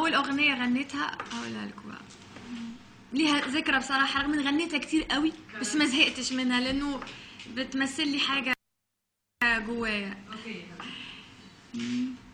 اول اغنيه غنيتها هقولها لكم بقى ليها ذكرى بصراحه رغم ان غنيتها كتير قوي بس ما زهقتش منها لانه بتمثل لي حاجه جوايا اوكي